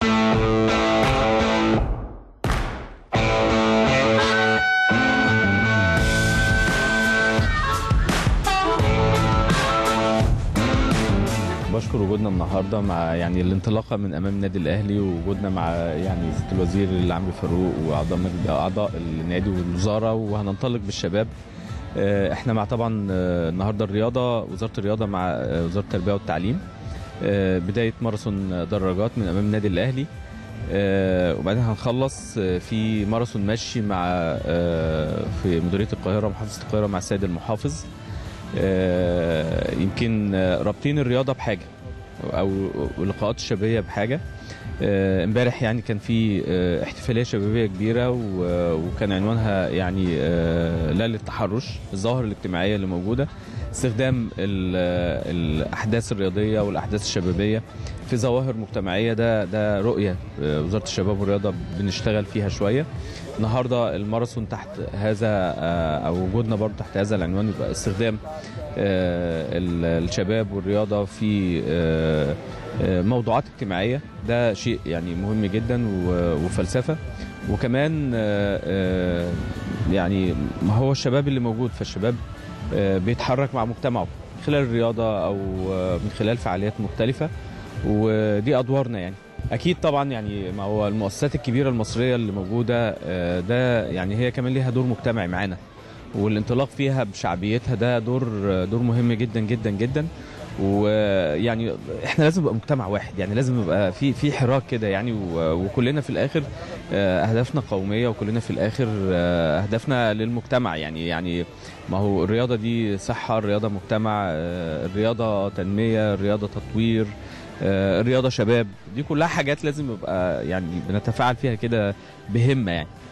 بشكر وجودنا النهارده مع يعني الانطلاقه من امام النادي الاهلي ووجودنا مع يعني سياده الوزير العمرو فاروق واعضاء مجلس اعضاء النادي والوزاره وهننطلق بالشباب آه، احنا مع طبعا آه، النهارده الرياضه وزاره الرياضه مع آه، وزاره التربيه والتعليم آه، بدايه ماراثون دراجات من امام النادي الاهلي آه، وبعدين هنخلص آه، في ماراثون مشي مع آه، في مديريه القاهره محافظه القاهره مع السيد المحافظ آه، يمكن آه، رابطين الرياضه بحاجه او اللقاءات الشبابيه بحاجه آه، امبارح يعني كان في آه، احتفاليه شبابيه كبيره و- وكان عنوانها يعني آه، لا للتحرش الظواهر الاجتماعيه اللي موجوده استخدام ال- الاحداث الرياضيه والاحداث الشبابيه في ظواهر مجتمعيه ده ده رؤيه آه، وزاره الشباب والرياضه بنشتغل فيها شويه النهارده الماراثون تحت هذا آه، او وجودنا برضه تحت هذا العنوان يبقى استخدام آه، ال- الشباب والرياضه في آه، آه، موضوعات اجتماعيه ده شيء يعني مهم جدا و- وفلسفه وكمان آه، آه، يعني ما هو الشباب اللي موجود فالشباب آه، بيتحرك مع مجتمعه من خلال الرياضه او آه، من خلال فعاليات مختلفه ودي ادوارنا يعني اكيد طبعا يعني ما هو المؤسسات الكبيره المصريه اللي موجوده آه، ده يعني هي كمان ليها دور مجتمعي معانا والانطلاق فيها بشعبيتها ده دور دور مهم جدا جدا جدا ويعني احنا لازم نبقى مجتمع واحد يعني لازم يبقى في في حراك كده يعني و- وكلنا في الاخر آه، اهدافنا قوميه وكلنا في الاخر آه، اهدافنا للمجتمع يعني يعني ما هو الرياضه دي صحه الرياضه مجتمع آه، الرياضه تنميه الرياضه تطوير آه، الرياضه شباب دي كلها حاجات لازم يبقى يعني بنتفاعل فيها كده بهمه يعني